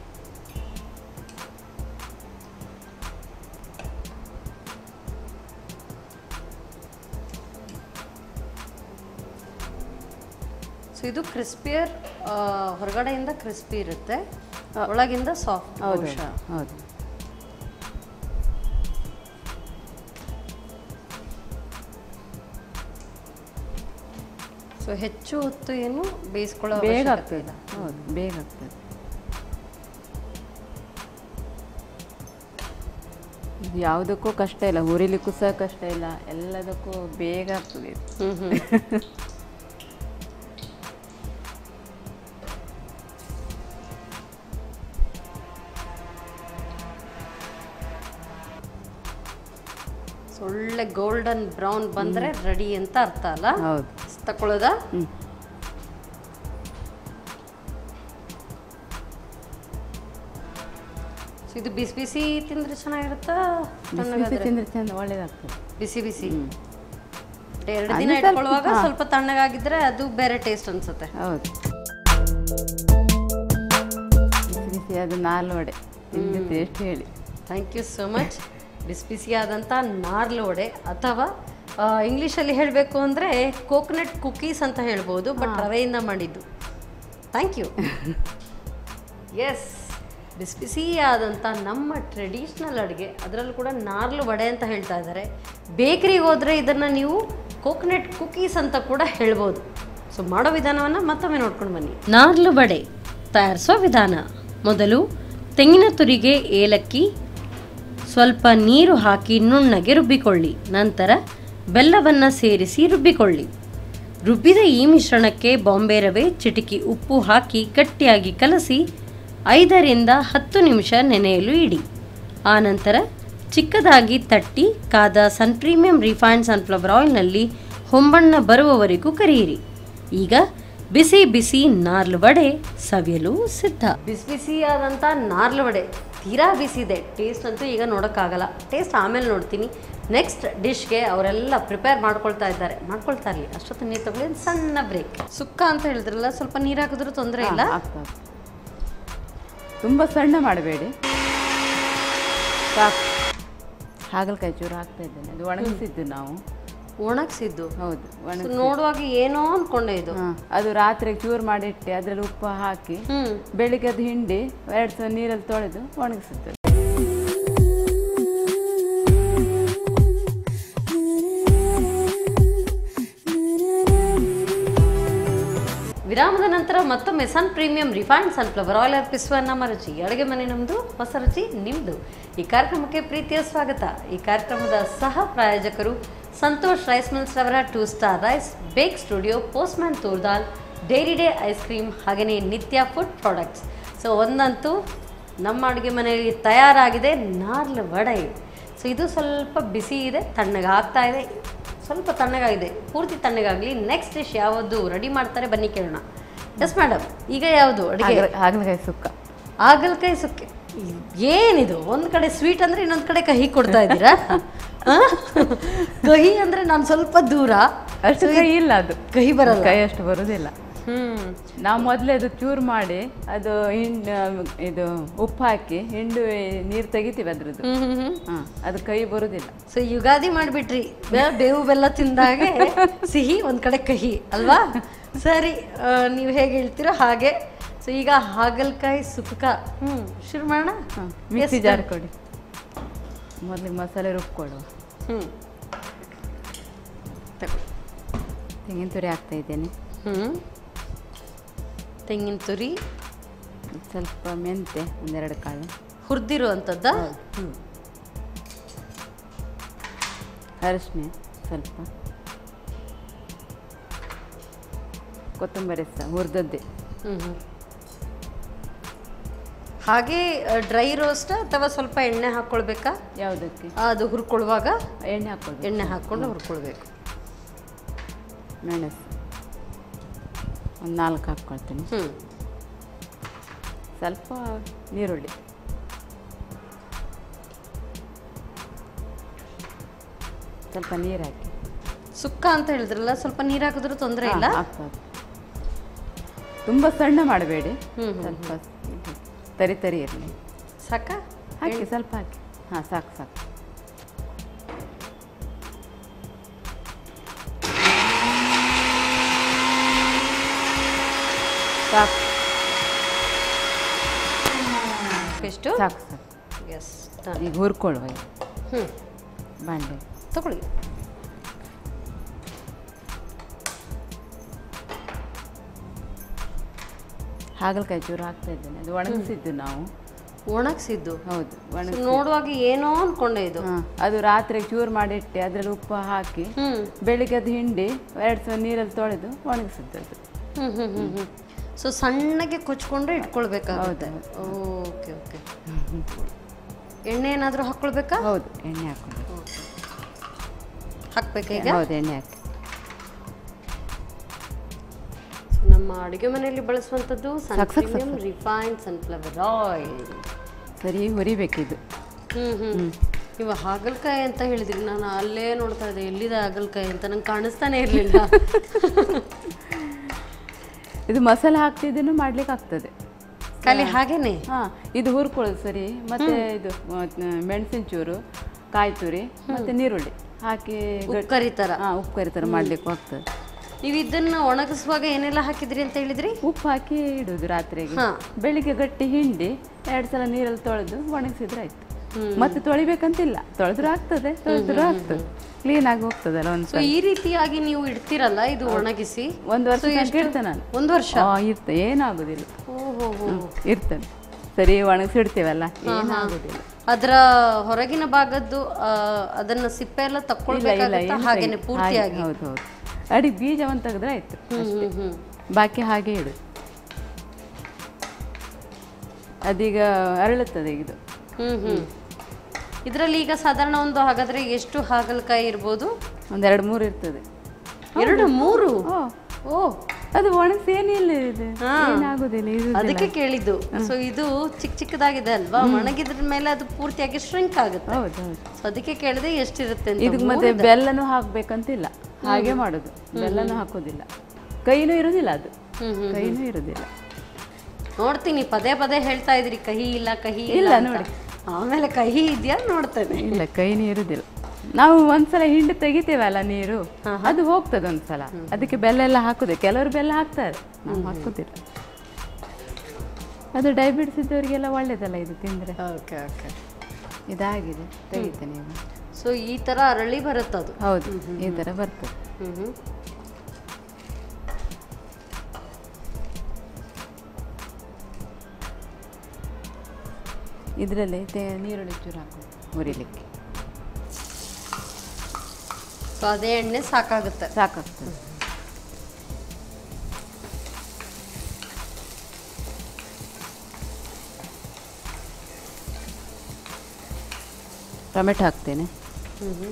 ಸೊ ಇದು ಕ್ರಿಸ್ಪಿಯರ್ ಹೊರಗಡೆಯಿಂದ ಕ್ರಿಸ್ಪಿ ಇರುತ್ತೆ ಒಳಗಿಂದ ಸಾಫ್ಟ್ ಹೌದು ಹೌದು ಸೊ ಹೆಚ್ಚು ಹೊತ್ತು ಏನು ಬೇಯಿಸ್ಕೊಳ್ಳೋ ಬೇಗ ಅವಶ್ಯಕತೆ ಆಗ್ತದೆ ಇಲ್ಲ ಹೌದು ಬೇಗ ಆಗ್ತದೆ ಇದು ಯಾವುದಕ್ಕೂ ಕಷ್ಟ ಇಲ್ಲ ಹುರಿಲಿಕ್ಕೂ ಸಹ ಕಷ್ಟ ಇಲ್ಲ ಎಲ್ಲದಕ್ಕೂ ಬೇಗ ಆಗ್ತದೆ ಇದು. ಹ್ಮ್ ಹ್ಮ್ ಸೊ ಒಳ್ಳೆ ಗೋಲ್ಡನ್ ಬ್ರೌನ್ ಬಂದ್ರೆ ರೆಡಿ ಅಂತ ಅರ್ಥ ಅಲ್ಲ ಹೌದು ತಕೊಳ್ಳೋದಾ ಹ್ಮ್. ಸೊ ಇದು ಬಿಸಿ ಬಿಸಿ ತಿಂದ್ರೆ ಚೆನ್ನಾಗಿರುತ್ತಾ ಬಿಸಿ ಬಿಸಿ ತಣ್ಣಗಾದ್ರೆ ತಿಂದ್ರೆ ಚಂದ ಒಳ್ಳೇದಾಗ್ತದೆ ಬಿಸಿ ಬಿಸಿ ಹ್ಮ್. ಎರಡು ದಿನ ಅದು ಸ್ವಲ್ಪ- ಇಟ್ಕೊಳ್ಳುವಾಗ ಹಾ. ಸ್ವಲ್ಪ ತಣ್ಣಗಾಗಿದ್ರೆ ಅದು ಬೇರೆ ಟೇಸ್ಟ್ ಅನ್ಸುತ್ತೆ ಹೌದು ಬಿಸಿ ಬಿಸಿ ಅದು ನಾಲ್ ವಡೆ ತಿಂದು ಟೇಸ್ಟ್ ಹೇಳಿ ಥ್ಯಾಂಕ್ ಯು ಸೋ ಮಚ್ ಬಿಸಿ ಬಿಸಿಯಾದಂಥ ನಾರ್ಲು ವಡೆ ಅಥವಾ ಆ, ಇಂಗ್ಲೀಷಲ್ಲಿ ಹೇಳಬೇಕು ಅಂದರೆ ಕೋಕೋನಟ್ ಕುಕೀಸ್ ಅಂತ ಹೇಳ್ಬೋದು ಬಟ್ ರವೆಯಿಂದ ಮಾಡಿದ್ದು ಥ್ಯಾಂಕ್ ಯು ಎಸ್ ಬಿಸಿ ಬಿಸಿಯಾದಂಥ ನಮ್ಮ ಟ್ರೆಡಿಷ್ನಲ್ ಅಡುಗೆ ಅದರಲ್ಲೂ ಕೂಡ ನಾರ್ಲು ವಡೆ ಅಂತ ಹೇಳ್ತಾ ಇದ್ದಾರೆ ಬೇಕರಿಗೆ ಹೋದರೆ ಇದನ್ನು ನೀವು ಕೋಕೋನಟ್ ಕುಕೀಸ್ ಅಂತ ಕೂಡ ಹೇಳ್ಬೋದು ಸೊ ಮಾಡೋ ವಿಧಾನವನ್ನು ಮತ್ತೊಮ್ಮೆ ನೋಡ್ಕೊಂಡು ಬನ್ನಿ ನಾರ್ಲು ವಡೆ ತಯಾರಿಸೋ ವಿಧಾನ ಮೊದಲು ತೆಂಗಿನ ತುರಿಗೆ ಏಲಕ್ಕಿ ಸ್ವಲ್ಪ ನೀರು ಹಾಕಿ ನುಣ್ಣಗೆ ರುಬ್ಬಿಕೊಳ್ಳಿ ನಂತರ ಬೆಲ್ಲವನ್ನು ಸೇರಿಸಿ ರುಬ್ಬಿಕೊಳ್ಳಿ ರುಬ್ಬಿದ ಈ ಮಿಶ್ರಣಕ್ಕೆ ಬಾಂಬೆ ರವೆ ಚಿಟಿಕಿ ಉಪ್ಪು ಹಾಕಿ ಗಟ್ಟಿಯಾಗಿ ಕಲಸಿ ಐದರಿಂದ ಹತ್ತು ನಿಮಿಷ ನೆನೆಯಲು ಇಡಿ ಆನಂತರ ಚಿಕ್ಕದಾಗಿ ತಟ್ಟಿ ಕಾದ ಸನ್ ಪ್ರೀಮಿಯಂ ರಿಫೈನ್ಡ್ ಸನ್ಫ್ಲವರ್ ಆಯಿಲ್ನಲ್ಲಿ ಹೊಂಬಣ್ಣ ಬರುವವರೆಗೂ ಕರಿಯಿರಿ ಈಗ ಬಿಸಿ ಬಿಸಿ ನಾರ್ಲು ವಡೆ ಸವಿಯಲು ಸಿದ್ಧ ಬಿಸಿ ಬಿಸಿಯಾದಂಥ ನಾರ್ಲು ವಡೆ ತೀರಾ ಬಿಸಿ ಇದೆ ಟೇಸ್ಟ್ ಅಂತೂ ಈಗ ನೋಡೋಕ್ಕಾಗಲ್ಲ ಟೇಸ್ಟ್ ಆಮೇಲೆ ನೋಡ್ತೀನಿ ನೆಕ್ಸ್ಟ್ ಡಿಶ್ಗೆ ಅವರೆಲ್ಲ ಪ್ರಿಪೇರ್ ಮಾಡ್ಕೊಳ್ತಾ ಇದ್ದಾರೆ ಮಾಡ್ಕೊಳ್ತಾ ಇರಲಿ ಅಷ್ಟೊತ್ತು ನೀರು ತಗೊಳ್ಳಿ ಒಂದು ಸಣ್ಣ ಬ್ರೇಕ್ ಸುಕ್ಕ ಅಂತ ಹೇಳಿದ್ರಲ್ಲ ಸ್ವಲ್ಪ ನೀರು ಹಾಕಿದ್ರೂ ತೊಂದರೆ ಇಲ್ಲ ಆಗ್ತದೆ ತುಂಬ ಸಣ್ಣ ಮಾಡಬೇಡಿ ಸಾಕು ಹಾಗಲಕಾಯಿ ಚೂರು ಹಾಕ್ತಾ ಇದ್ದೇನೆ ಅದು ಒಣಗಿಸಿದ್ದು ನಾವು ಒಣಗಿಸಿದ್ದು ಹೌದು ಒಣಗಿಸಿ ನೋಡುವಾಗ ಏನೋ ಅನ್ಕೊಂಡೆ ಇದು ಹಾಂ ಅದು ರಾತ್ರಿ ಚೂರು ಮಾಡಿಟ್ಟು ಅದರಲ್ಲಿ ಉಪ್ಪು ಹಾಕಿ ಹ್ಮ್ ಬೆಳಿಗ್ಗೆ ಅದು ಹಿಂಡಿ ಎರಡು ಸಲ ನೀರಲ್ಲಿ ತೊಳೆದು ಒಣಗಿಸಿದ್ದು ವಿರಾಮದ ನಂತರ ಮತ್ತೊಮ್ಮೆ Sun Premium refined sunflower oil ಅರ್ಪಿಸುವ ನಮ್ಮ ರುಚಿ ಅಡುಗೆ ಮನೆ ನಮ್ಮದು ಹೊಸ ರುಚಿ ನಿಮ್ಮದು ಈ ಕಾರ್ಯಕ್ರಮಕ್ಕೆ ಪ್ರೀತಿಯ ಸ್ವಾಗತ ಈ ಕಾರ್ಯಕ್ರಮದ ಸಹ ಪ್ರಾಯೋಜಕರು ಸಂತೋಷ್ ರೈಸ್ ಮಿಲ್ಸ್ ರವರ Two Star rice Bake Studio Postman toor dal Dairy Day ice cream ಹಾಗೆಯೇ ನಿತ್ಯ ಫುಡ್ ಪ್ರಾಡಕ್ಟ್ಸ್ ಸೊ ಒಂದಂತೂ ನಮ್ಮ ಅಡುಗೆ ಮನೆಯಲ್ಲಿ ತಯಾರಾಗಿದೆ ನಾರ್ಲು ವಡೆ ಸೊ ಇದು ಸ್ವಲ್ಪ ಬಿಸಿ ಇದೆ ತಣ್ಣಗಾಗ್ತಾ ಇದೆ ಸ್ವಲ್ಪ ತಣ್ಣಗಾಗಿದೆ ಪೂರ್ತಿ ತಣ್ಣಗಾಗಲಿ ನೆಕ್ಸ್ಟ್ ಡಿಶ್ ಯಾವುದು ರೆಡಿ ಮಾಡ್ತಾರೆ ಬನ್ನಿ ಕೇಳೋಣ ಎಸ್ ಮೇಡಮ್ ಈಗ ಯಾವುದು ಅಡುಗೆ ಹಾಗಲಕಾಯಿ ಸುಕ್ಕ ಹಾಗಲಕಾಯಿ ಸುಕ್ಕೆ ಏನಿದು ಒಂದು ಕಡೆ ಸ್ವೀಟ್ ಅಂದ್ರೆ ಇನ್ನೊಂದು ಕಡೆ ಕಹಿ ಕೊಡ್ತಾ ಇದ್ದೀರಾ ಆ? ಕಹಿ ಅಂದ್ರೆ ನಾನು ಸ್ವಲ್ಪ ದೂರ ಅಷ್ಟು ಕೈ ಇಲ್ಲ ಅದು ಕಹಿ ಬರಲ್ಲ ಕೈ ಅಷ್ಟು ಬರುದಿಲ್ಲ ಹ್ಮ್ ನಾವು ಮೊದಲೇ ಅದು ಚೂರು ಮಾಡಿ ಅದು ಹಿಂಡು ಇದು ಉಪ್ಪು ಹಾಕಿ ಹಿಂಡು ನೀರು ತೆಗಿತೀವಿ ಅದ್ರದ್ದು ಹ್ಮ್ ಹ್ಮ್ ಹ್ಮ್ ಹಾಂ ಅದು ಕೈ ಬರುದಿಲ್ಲ ಸೊ ಯುಗಾದಿ ಮಾಡಿಬಿಟ್ರಿ ಬೇವು ಬೆಲ್ಲ ತಿಂದಾಗೆ ಸಿಹಿ ಒಂದ್ ಕಡೆ ಕಹಿ ಅಲ್ವಾ ಸರಿ ನೀವು ಹೇಗೆ ಹೇಳ್ತೀರೋ ಹಾಗೆ ಸೊ ಈಗ ಹಾಗಲಕಾಯಿ ಸುಕ್ಕ ಹ್ಮ್ ಶುರು ಮಾಡೋಣ ಹಾಂ ಮಿಕ್ಸಿ ಜಾರ್ ಕೊಡಿ ಮೊದಲಿಗೆ ಮಸಾಲೆ ರುಬ್ಕೊಡುವ ಹ್ಮ್ ತಗೋ ತೆಂಗಿನ ತುರಿ ಹಾಕ್ತಾ ಇದ್ದೇನೆ ಹ್ಮ್ ತೆಂಗಿನ ತುರಿ ಸ್ವಲ್ಪ ಮೆಂತೆ ಒಂದೆರಡು ಕಾಳು ಹುರಿದಿರುವಂಥದ್ದ ಹ್ಮ್ ಅರಶಿನ ಸ್ವಲ್ಪ ಕೊತ್ತಂಬರಿ ಸಹ ಹುರಿದದ್ದೇ ಹ್ಮ್ ಹ್ಮ್ ಹಾಗೆ ಡ್ರೈ ರೋಸ್ಟ್ ಅಥವಾ ಸ್ವಲ್ಪ ಎಣ್ಣೆ ಹಾಕ್ಕೊಳ್ಬೇಕಾ ಯಾವುದಕ್ಕೆ ಅದು ಹುರ್ಕೊಳ್ಳುವಾಗ ಎಣ್ಣೆ ಹಾಕ್ಕೊಳ್ಬೇಕು ಎಣ್ಣೆ ಹಾಕ್ಕೊಂಡು ಹುರ್ಕೊಳ್ಬೇಕು ಮೆಣಸು ಒಂದು ನಾಲ್ಕು ಹಾಕ್ಕೊಳ್ತೀನಿ ಹ್ಮ್ ಸ್ವಲ್ಪ ನೀರುಳ್ಳಿ ಸ್ವಲ್ಪ ನೀರು ಹಾಕಿ ಸುಕ್ಕ ಅಂತ ಹೇಳಿದ್ರಲ್ಲ ಸ್ವಲ್ಪ ನೀರು ಹಾಕಿದ್ರೂ ತೊಂದರೆ ಇಲ್ಲ ಹಾ, ಹಾಕ್ಬೋದು ತುಂಬ ಸಣ್ಣ ಮಾಡಬೇಡಿ ಹ್ಮ್, ಹ್ಮ್, ಸ್ವಲ್ಪ ಇದು ತರಿ ತರಿ ಇರಲಿ ಸಾಕ ಹಾಕಿ ಸ್ವಲ್ಪ ಹಾಕಿ ಹಾಂ ಸಾಕು ಸಾಕು ಸಾಕು ಎಷ್ಟು ಸಾಕು ಸಾಕು ಎಸ್ ಈಗ ಹುರ್ಕೊಳ್ಳುವ ಈಗ ಹ್ಞೂ ಬಾಣಲೆ ತಗೊಳ್ಳಿ ಹಾಗಲಕಾಯಿ ಚೂರು ಹಾಕ್ತಾ ಇದ್ದೇನೆ ಅದು ಒಣಗಿಸಿದ್ದು ನಾವು ಒಣಗಿಸಿದ್ದು ಹೌದು ಒಣಗಿಸಿ ನೋಡುವಾಗ ಏನೋ ಅನ್ಕೊಂಡೆ ಇದು ಹಾಂ ಅದು ರಾತ್ರಿ ಚೂರು ಮಾಡಿಟ್ಟೆ ಅದರಲ್ಲಿ ಉಪ್ಪು ಹಾಕಿ ಹ್ಮ್ ಬೆಳಿಗ್ಗೆ ಅದು ಹಿಂಡಿ ಎರಡು ಸಲ ನೀರಲ್ಲಿ ತೊಳೆದು ಒಣಗಿಸಿದ್ದು ಅದು ಹ್ಮ್ ಹ್ಮ್ ಹ್ಮ್ ಹ್ಮ್ ಸೊ ಸಣ್ಣಗೆ ಕೊಚ್ಕೊಂಡ್ರೆ ಇಟ್ಕೊಳ್ಬೇಕಾಗುತ್ತೆ ಓಕೆ ಓಕೆ ಎಣ್ಣೆ ಏನಾದರೂ ಹಾಕ್ಕೊಳ್ಬೇಕಾ ಹೌದು ಎಣ್ಣೆ ಹಾಕೊಂಡು ಹಾಕ್ಬೇಕಾ ಈಗ ಹೌದು ಎಣ್ಣೆ ಹಾಕಿ ನಮ್ಮ ಅಡುಗೆ ಮನೆಯಲ್ಲಿ ಬಳಸುವಂಥದ್ದು ಸಾಕ್ ಸಾಕ್ ಸಾಕ್ ಸನ್ಫ್ಲವರ್ ರಿಫೈನ್ಡ್ ಸನ್ಫ್ಲವರ್ ಆಯಿಲ್ ಸರಿ ಹುರಿಬೇಕಿದು ಹ್ಮ್ ಹ್ಮ್ ನೀವು ಹಾಗಲಕಾಯಿ ಅಂತ ಹೇಳಿದ್ರಿ ನಾನು ಅಲ್ಲೇ ನೋಡ್ತಾ ಇದ್ದೆ ಎಲ್ಲಿದೆ ಹಾಗಲಕಾಯಿ ಅಂತ ನಂಗೆ ಕಾಣಿಸ್ತಾನೆ ಇರಲಿಲ್ಲ ಇದು ಮಸಾಲೆ ಹಾಕ್ತಿದ್ದನ್ನು ಮಾಡ್ಲಿಕ್ಕೆ ಆಗ್ತದೆ ಖಾಲಿ ಹಾಗೇನೆ ಹಾಂ ಇದು ಹುರ್ಕೊಳ್ಳೋದು ಸರಿ ಮತ್ತೆ ಇದು ಮೆಣಸಿನ ಚೂರು ಕಾಯಿ ತುರಿ ಮತ್ತೆ ನೀರುಳ್ಳಿ ಹಾಕಿ ಉಪ್ಪು ಕರಿತಾರ ಹಾಂ ಉಪ್ಪು ಕರಿ ಥರ ಮಾಡ್ಲಿಕ್ಕೂ ಆಗ್ತದೆ ನೀವು ಇದನ್ನ ಒಣಗಿಸುವಾಗ ಏನೆಲ್ಲ ಹಾಕಿದ್ರಿ ಅಂತ ಹೇಳಿದ್ರಿ ಉಪ್ಪು ಹಾಕಿ ಇಡುದು ರಾತ್ರಿಗೆ ಹಾ. ಬೆಳಿಗ್ಗೆ ಗಟ್ಟಿ ಹಿಂಡಿ ಎರಡು ಸಲ ನೀರಲ್ಲಿ ತೊಳೆದು ಒಣಗಿಸಿದ್ರೆ ಆಯ್ತು ಮತ್ತೆ ತೊಳಿಬೇಕಂತಿಲ್ಲ ತೊಳೆದ್ರು ಆಗ್ತದೆ ತೊಳೆದ್ರು ಆಗ್ತದೆ ಕ್ಲೀನ್ ಆಗಿ ಹೋಗ್ತದಲ್ಲ ಒಂದು ಸೊ ಈ ರೀತಿಯಾಗಿ ನೀವು ಇಡ್ತೀರಲ್ಲ ಇದು ಒಣಗಿಸಿ ಒಂದು ವರ್ಷ So, ತನಕ ಎಷ್ಟು? ಇಡ್ತೇನೆ ನಾನು ಒಂದು ವರ್ಷ ಆ, ಇರ್ತ ಏನಾಗುದಿಲ್ಲ ಓಹೋ ಇರ್ತದೆ ಸರಿ ಒಣಗಿಸಿಡ್ತೇವಲ್ಲ ಏನಾಗುದಿಲ್ಲ ಅದರ ಹೊರಗಿನ ಭಾಗದ್ದು ಆ, ಅದನ್ನ ಸಿಪ್ಪೆ ಎಲ್ಲ ಇಲ್ಲ ಇಲ್ಲ ತಕ್ಕೊಳ್ಬೇಕಾಗುತ್ತಾ ಏನು ಹಾಗೇನೆ ತೆಗಿ- ಪೂರ್ತಿಯಾಗಿ ಹೌದು ಹೌದು ಅಡಿ ಬೀಜವನ್ನು ತೆಗೆದ್ರೆ ಆಯ್ತು ಹ್ಮ್ ಹ್ಮ್ ಹ್ಮ್ ಬಾಕಿ ಹಾಗೆ ಇಡು ಅದೀಗ ಅರಳುತ್ತದೆ ಇದು ಹ್ಮ್ ಹ್ಮ್ ಇದರಲ್ಲಿ ಈಗ ಸಾಧಾರಣ ಒಂದು ಹಾಗಾದ್ರೆ ಎಷ್ಟು ಹಾಗಲಕಾಯಿ ಇರ್ಬೋದು ಒಂದ್ ಎರಡು ಮೂರು ಇರ್ತದೆ ಎರಡು ಮೂರು ಓ ಓ ಅದು ಒಣಗಿಸಿ ಏನಿಲ್ಲ ಇದು ಏನಾಗುದಿಲ್ಲ ಇದು ಅದಕ್ಕೆ ಕೇಳಿದ್ದು ಸೊ ಇದು ಚಿಕ್ಕ ಚಿಕ್ಕದಾಗಿದೆ ಅಲ್ವಾ ಒಣಗಿದ್ರ ಮೇಲೆ ಅದು ಪೂರ್ತಿಯಾಗಿ ಶ್ರಿಂಕ್ ಆಗುತ್ತೆ ಹೌದು ಹೌದು ಸೊ ಅದಕ್ಕೆ ಕೇಳಿದೆ ಎಷ್ಟಿರುತ್ತೆ ಅಂತ ಇದಕ್ಕೆ ಮತ್ತೆ ಬೆಲ್ಲನೂ ಹಾಕ್ಬೇಕಂತಿಲ್ಲ ಹಾಗೆ ಮಾಡುದು ಬೆಲ್ಲನೂ ಹಾಕೋದಿಲ್ಲ ಕೈನೂ ಇರುದಿಲ್ಲ ಅದು ಹ್ಮ್ ಕೈನೂ ಇರುದಿಲ್ಲ ನೋಡ್ತೀನಿ ಪದೇ ಪದೇ ಹೇಳ್ತಾ ಇದ್ರಿ ಕಹಿ ಇಲ್ಲ ಕಹಿ ಇಲ್ಲ ಇಲ್ಲ ಅಂತ. ನೋಡಿ. ಆಮೇಲೆ ಕಹಿ ಇದೆಯಾ ನೋಡ್ತೇನೆ ಇಲ್ಲ ಕೈನೂ ಇರುದಿಲ್ಲ ನಾವು ಒಂದ್ಸಲ ಹಿಂಡಿ ತೆಗಿತೇವಲ್ಲ ನೀರು ಅದು ಹೋಗ್ತದೆ ಒಂದ್ಸಲ ಅದಕ್ಕೆ ಬೆಲ್ಲ ಎಲ್ಲ ಹಾಕುದೆ ಕೆಲವರು ಬೆಲ್ಲ ಹಾಕ್ತಾರೆ ನಾವು ಹಾಕುದಿಲ್ಲ ಅದು ಡಯಾಬಿಟಿಸ್ ಇದ್ದವರಿಗೆಲ್ಲ ಒಳ್ಳೇದಲ್ಲ ಇದು ತಿಂದ್ರೆ ಓಕೆ ಓಕೆ ಇದಾಗಿದೆ ತೆಗಿತೇನೆ ಈಗ ಸೊ ಈ ತರ ಅರಳಿ ಬರುತ್ತದು ಹೌದು ಈ ತರ ಬರ್ತದೆ ಹ್ಮ್ ಹ್ಮ್ ಇದರಲ್ಲಿ ನೀರುಳ್ಳಿ ಚೂರು ಹಾಕು ಹುರಿಲಿಕ್ಕೆ ಸೊ ಅದೇ ಎಣ್ಣೆ ಸಾಕಾಗುತ್ತೆ ಸಾಕಾಗ್ತದೆ ಟೊಮೆಟೊ ಹಾಕ್ತೇನೆ ಹ್ಮ್ ಹ್ಮ್.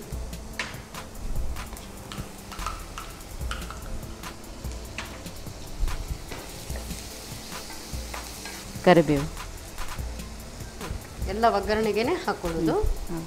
ಕರಿಬೇವು ಎಲ್ಲ ಒಗ್ಗರಣೆಗೆನೆ ಹಾಕೊಳ್ಳೋದು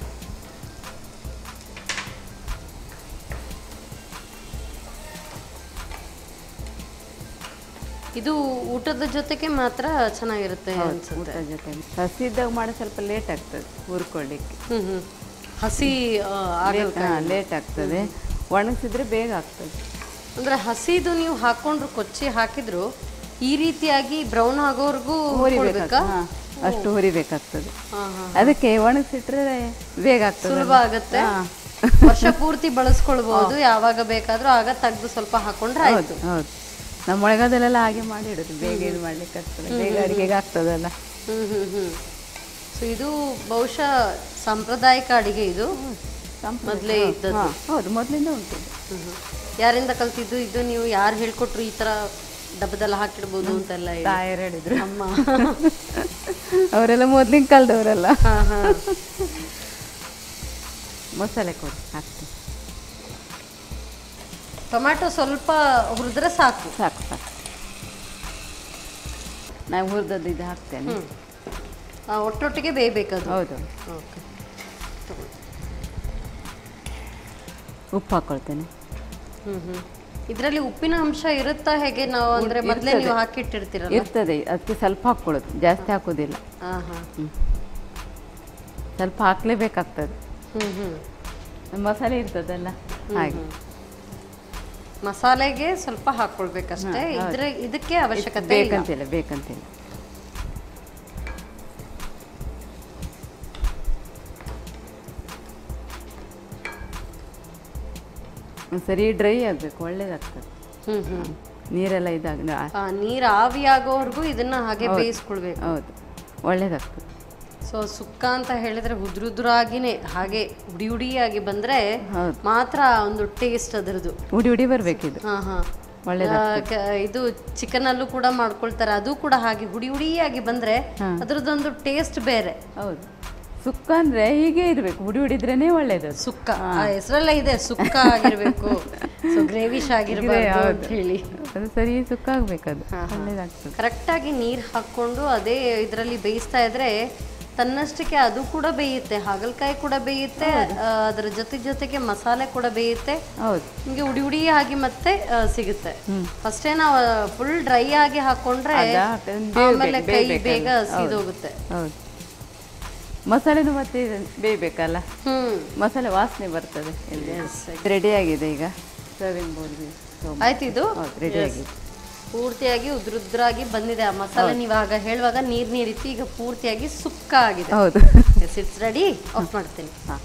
ಇದು ಊಟದ ಜೊತೆಗೆ ಮಾತ್ರ ಚೆನ್ನಾಗಿರುತ್ತೆ ಅನ್ಸುತ್ತೆ ಊಟದ ಜೊತೆ ಹಸಿದಾಗ ಮಾಡಿ ಸ್ವಲ್ಪ ಲೇಟ್ ಆಗ್ತದೆ ಹುರ್ಕೊಳ್ಳಿಕ್ಕೆ ಹ್ಮ್ ಹ್ಮ್ ಹಸಿ ಆ, ಹಾಗಲ್ಕಾಯಿ. ಲೇಟ್ ಆಗ್ತದೆ ಒಣಗಿಸಿದ್ರೆ ಬೇಗ ಆಗ್ತದೆ ಅಂದ್ರೆ ಹಸಿದು ನೀವು ಹಾಕೊಂಡ್ರು ಕೊಚ್ಚಿ ಹಾಕಿದ್ರು ಈ ರೀತಿಯಾಗಿ ಬ್ರೌನ್ ಆಗೋವರೆಗೂ ಹುರ್ಕೊಳ್ಬೇಕಾ ಹಾ, ಅಷ್ಟು ಹುರಿಬೇಕಾಗ್ತದೆ ಹಾ ಹಾ ಅದಕ್ಕೆ ಒಣಗಿಸಿಟ್ರೆ ಬೇಗ ಆಗ್ತದೆ ಸುಲಭ ಆಗತ್ತೆ ವರ್ಷ ಪೂರ್ತಿ ಬಳಸ್ಕೊಳ್ಬಹುದು ಯಾವಾಗ ಬೇಕಾದ್ರೂ ಆಗ ತೆಗ್ದು ಸ್ವಲ್ಪ ಹಾಕೊಂಡ್ರೆ ಆಯ್ತು ಹೌದು ಹೌದು ನಮ್ಮ ಒಳಗದಲ್ಲೆಲ್ಲ ಹಾಗೆ ಮಾಡಿ ಇಡೋದು ಬೇಗ ಇದು ಮಾಡ್ಲಿಕ್ಕೆ ಆಗ್ತದೆ ಬೇಗ ಅಡಿಗೆಗೆ ಆಗ್ತದಲ್ಲ ಹ್ಮ್ ಹ್ಮ್ ಹ್ಮ್ ಸೊ ಇದು ಬಹುಶಃ ಸಾಂಪ್ರದಾಯಿಕ ಅಡಿಗೆ ಇದು ಮೊದಲೇ ಇದ್ದದ್ದು ಹಾ, ಹೌದು ಮೊದಲಿಂದ ಉಂಟು ಇದು. ಹ್ಮ್ ಹ್ಮ್. ಯಾರಿಂದ ಕಲ್ತಿದ್ದು ಇದು ನೀವು ಯಾರು ಹೇಳ್ಕೊಟ್ರು ಈ ತರ ಡಬ್ಬದೆಲ್ಲ ಹಾಕಿಡ್ಬೋದು ಅಂತೆಲ್ಲ ಹೇಳಿ? ತಾಯರು ಹೇಳಿದ್ರು ಅಮ್ಮ ಅವರೆಲ್ಲ ಮೊದ್ಲಿನ ಕಾಲದವರೆಲ್ಲ ಹಾ ಹಾ ಮಸಾಲೆ ಕೊಡಿ ಹಾಕ್ತೀನಿ ಟೊಮ್ಯಾಟೊ ಸ್ವಲ್ಪ ಹುರಿದ್ರೆ ಸಾಕು ಸಾಕು ಸಾಕು ನಾವು ಹುರಿದದ್ದು ಇದು ಹಾಕ್ತೇನೆ ಹ್ಮ್ ಆ, ಒಟ್ಟೊಟ್ಟಿಗೆ ಬೇಯಬೇಕದು ಹೌದು ಓಕೆ ಉಪ್ಪು ಹಾಕೊಳ್ತೇನೆ ಹ್ಮ್ ಹ್ಮ್ ಇದರಲ್ಲಿ ಉಪ್ಪಿನ ಅಂಶ ಇರುತ್ತಾ ಹೇಗೆ ನಾವು ಅಂದ್ರೆ ಮೊದಲೇ ನೀವು ಹಾಕಿಟ್ಟಿರ್ತೀರಲ್ಲ ಇರ್ತದೆ ಅದಕ್ಕೆ ಸ್ವಲ್ಪ ಹಾಕ್ಕೊಳ್ಳೋದು ಜಾಸ್ತಿ ಹಾಕೋದಿಲ್ಲ ಹಾ ಹಾ ಸ್ವಲ್ಪ ಹಾಕ್ಲೇಬೇಕಾಗ್ತದೆ ಹ್ಮ್ ಹ್ಮ್ ಮಸಾಲೆ ಇರ್ತದಲ್ಲ ಹಾಗೆ ಮಸಾಲೆಗೆ ಸ್ವಲ್ಪ ಹಾಕೊಳ್ಬೇಕಷ್ಟೇ ಇದ್ರ ಇದಕ್ಕೆ ಅವಶ್ಯಕತೆ ಇಲ್ಲ ಬೇಕಂತಿಲ್ಲ ಬೇಕಂತಿಲ್ಲ ಸರಿ ಡ್ರೈ ಆಗಬೇಕು ಒಳ್ಳೇದಾಗ್ತದೆ ಹ್ಮ್ ಹ್ಮ್ ನೀರೆಲ್ಲ ಇದಾಗ ಆ, ನೀರ್ ಆವಿ ಆಗೋವರೆಗೂ ಇದನ್ನ ಹಾಗೆ ಬೇಯಿಸ್ಕೊಳ್ಬೇಕು ಹೌದು ಒಳ್ಳೇದಾಗ್ತದೆ ಸೊ ಸುಕ್ಕ ಅಂತ ಹೇಳಿದ್ರೆ ಉದುರುದುರಾಗಿನೇ ಹಾಗೆ ಹುಡಿ ಹುಡಿಯಾಗಿ ಬಂದ್ರೆ ಹೌದು. ಮಾತ್ರ ಒಂದು ಟೇಸ್ಟ್ ಅದರದ್ದು ಉಡಿ ಉಡಿ ಬರ್ಬೇಕಿದು ಹಾ ಹಾ ಒಳ್ಳೇದಾಗ್ತದೆ. ಆ, ಕ- ಇದು ಚಿಕನ್ ಅಲ್ಲೂ ಕೂಡ ಮಾಡ್ಕೊಳ್ತಾರೆ ಅದು ಕೂಡ ಹಾಗೆ ಹುಡಿ ಹುಡಿಯಾಗಿ ಬಂದ್ರೆ ಅದ್ರದ್ದೊಂದು ಟೇಸ್ಟ್ ಬೇರೆ ಹೌದು ಸುಕ್ಕ ಅಂದ್ರೆ ಹೀಗೆ ಇರ್ಬೇಕು ಹುಡಿ ಹುಡಿದ್ರೇನೆ ಒಳ್ಳೇದು ಅದು. ಸುಕ್ಕ ಆ ಹೆಸರಲ್ಲೇ ಇದೆ ಸುಕ್ಕ ಆಗಿರ್ಬೇಕು ಸೊ ಗ್ರೇವಿಶ್ ಆಗಿರ್ಬಾರ್ದು ಅಂತ ಹೇಳಿ ಅದು ಸರಿ ಸುಕ್ಕ ಆಗ್ಬೇಕದು ಒಳ್ಳೇದಾಗ್ತದೆ ಕರೆಕ್ಟಾಗಿ ನೀರು ಹಾಕ್ಕೊಂಡು ಅದೇ ಇದರಲ್ಲಿ ಬೇಯಿಸ್ತಾ ಇದ್ರೆ ತನ್ನಷ್ಟಕ್ಕೆ ಅದು ಕೂಡ ಬೇಯುತ್ತೆ ಹಾಗಲಕಾಯಿ ಕೂಡ ಬೇಯುತ್ತೆ ಆ, ಅದರ ಜೊತೆ ಜೊತೆಗೆ ಮಸಾಲೆ ಕೂಡ ಬೇಯುತ್ತೆ ಹೌದು ನಿಮಗೆ ಉಡಿ ಉಡಿ ಆಗಿ ಮತ್ತೆ ಆ, ಸಿಗುತ್ತೆ ಫಸ್ಟೇ ನಾವು ಫುಲ್ ಡ್ರೈ ಆಗಿ ಹಾಕೊಂಡ್ರೆ ಅದಾ? ಬೇಯ್ಬೇಕು, ಆಮೇಲೆ ಕೈ ಬೇಯ್ಬೇಕಲ್ಲ. ಬೇಗ ಹೌದು. ಸೀದೋಗುತ್ತೆ ಹೌದು ಮಸಾಲೆನು ಮತ್ತೆ ಬೇಯಬೇಕಲ್ಲ ಹ್ಮ್ ಮಸಾಲೆ ವಾಸನೆ ಬರ್ತದೆ ರೆಡಿ ಆಗಿದೆ ಈಗ ಸರ್ವಿಂಗ್ ಬೋರ್ಡ್ಗೆ ಆಯ್ತು ಇದು ರೆಡಿ Yes. ಆಗಿದೆ ಪೂರ್ತಿಯಾಗಿ ಉದ್ರುದ್ರಾಗಿ ಬಂದಿದೆ ಆ ಮಸಾಲೆ ನೀವು ಆಗ ಹೇಳುವಾಗ ನೀರ್ ನೀರಿತ್ತು ಈಗ ಪೂರ್ತಿಯಾಗಿ ಸುಕ್ಕ ಆಗಿದೆ ಹೌದು ಎಸ್ ಇಟ್ಸ್ ರೆಡಿ ಆಫ್ ಮಾಡ್ತೀನಿ ಹಾಂ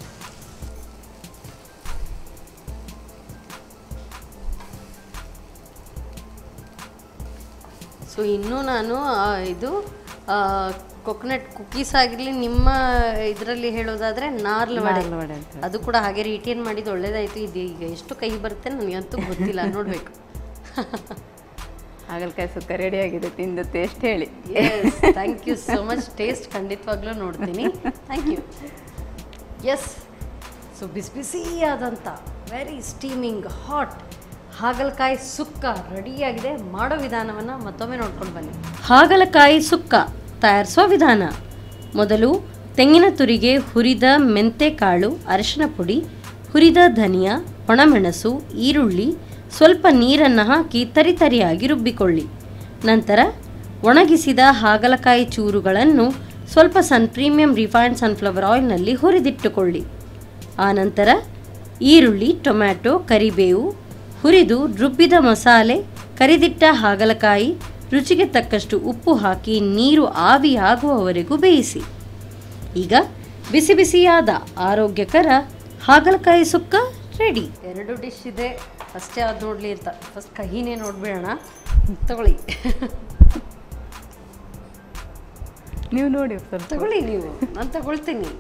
ಸೊ ಇನ್ನೂ ನಾನು ಆ, ಇದು ಕೊಕೊನಟ್ ಕುಕೀಸ್ ಆಗಿರಲಿ ನಿಮ್ಮ ಇದರಲ್ಲಿ ಹೇಳೋದಾದ್ರೆ ನಾರ್ಲ್ ವಡೆ ನಾರ್ಲ್ ವಡೆ ಅಂತ. ಅದು ಕೂಡ ಹಾಗೆ ರಿಟೇನ್ ಮಾಡಿದ್ದು ಒಳ್ಳೇದಾಯ್ತು ಇದು ಈಗ ಎಷ್ಟು ಕೈ ಬರುತ್ತೆ ನನಗಂತೂ ಗೊತ್ತಿಲ್ಲ ನೋಡಬೇಕು ಹಾಗಲಕಾಯಿ ಸುಕ್ಕ ರೆಡಿ ಆಗಿದೆ ತಿಂದು ಟೇಸ್ಟ್ ಹೇಳಿ yes thank you so much taste ಖಂಡಿತವಾಗ್ಲೂ ನೋಡ್ತೀನಿ ಥ್ಯಾಂಕ್ ಯು ಎಸ್ ಸೊ ಬಿಸಿ ಬಿಸಿಯಾದಂಥ ವೆರಿ ಸ್ಟೀಮಿಂಗ್ ಹಾಟ್ ಹಾಗಲಕಾಯಿ ಸುಕ್ಕ ರೆಡಿಯಾಗಿದೆ ಮಾಡೋ ವಿಧಾನವನ್ನು ಮತ್ತೊಮ್ಮೆ ನೋಡ್ಕೊಂಡು ಬನ್ನಿ ಹಾಗಲಕಾಯಿ ಸುಕ್ಕ ತಯಾರಿಸುವ ವಿಧಾನ ಮೊದಲು ತೆಂಗಿನ ತುರಿಗೆ ಹುರಿದ ಮೆಂತೆಕಾಳು ಅರಿಶಿನ ಪುಡಿ ಹುರಿದ ಧನಿಯಾ ಒಣಮೆಣಸು ಈರುಳ್ಳಿ ಸ್ವಲ್ಪ ನೀರನ್ನು ಹಾಕಿ ತರಿತರಿಯಾಗಿ ರುಬ್ಬಿಕೊಳ್ಳಿ ನಂತರ ಒಣಗಿಸಿದ ಹಾಗಲಕಾಯಿ ಚೂರುಗಳನ್ನು ಸ್ವಲ್ಪ ಸನ್ ಪ್ರೀಮಿಯಂ ರಿಫೈನ್ಡ್ ಸನ್ಫ್ಲವರ್ ಆಯಿಲ್ನಲ್ಲಿ ಹುರಿದಿಟ್ಟುಕೊಳ್ಳಿ ಆನಂತರ ಈರುಳ್ಳಿ ಟೊಮ್ಯಾಟೊ ಕರಿಬೇವು ಹುರಿದು ರುಬ್ಬಿದ ಮಸಾಲೆ ಕರಿದಿಟ್ಟ ಹಾಗಲಕಾಯಿ ರುಚಿಗೆ ತಕ್ಕಷ್ಟು ಉಪ್ಪು ಹಾಕಿ ನೀರು ಆವಿಯಾಗುವವರೆಗೂ ಬೇಯಿಸಿ ಈಗ ಬಿಸಿ ಬಿಸಿಯಾದ ಆರೋಗ್ಯಕರ ಹಾಗಲಕಾಯಿ ಸುಕ್ಕ ರೆಡಿ ಎರಡು ಡಿಶ್ ಇದೆ ಅಷ್ಟೇ ಅದು ನೋಡಲಿ ಅಂತ ಫಸ್ಟ್ ಕಹಿನೇ ನೋಡ್ಬಿಡೋಣ ತಗೊಳ್ಳಿ ನೀವು ನೋಡಿ ಸ್ವಲ್ಪ ತಗೊಳ್ಳಿ ನೀವು ನಾನು ತಗೊಳ್ತೀನಿ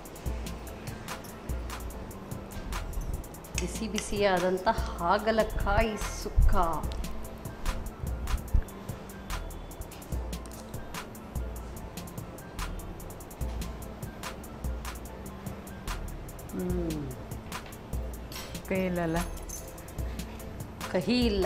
ಬಿಸಿ ಬಿಸಿಯಾದಂಥ ಹಾಗಲಕಾಯಿ ಸುಕ್ಕ ಕೈಯಲ್ಲೆಲ್ಲ ಕಹಿ ಇಲ್ಲ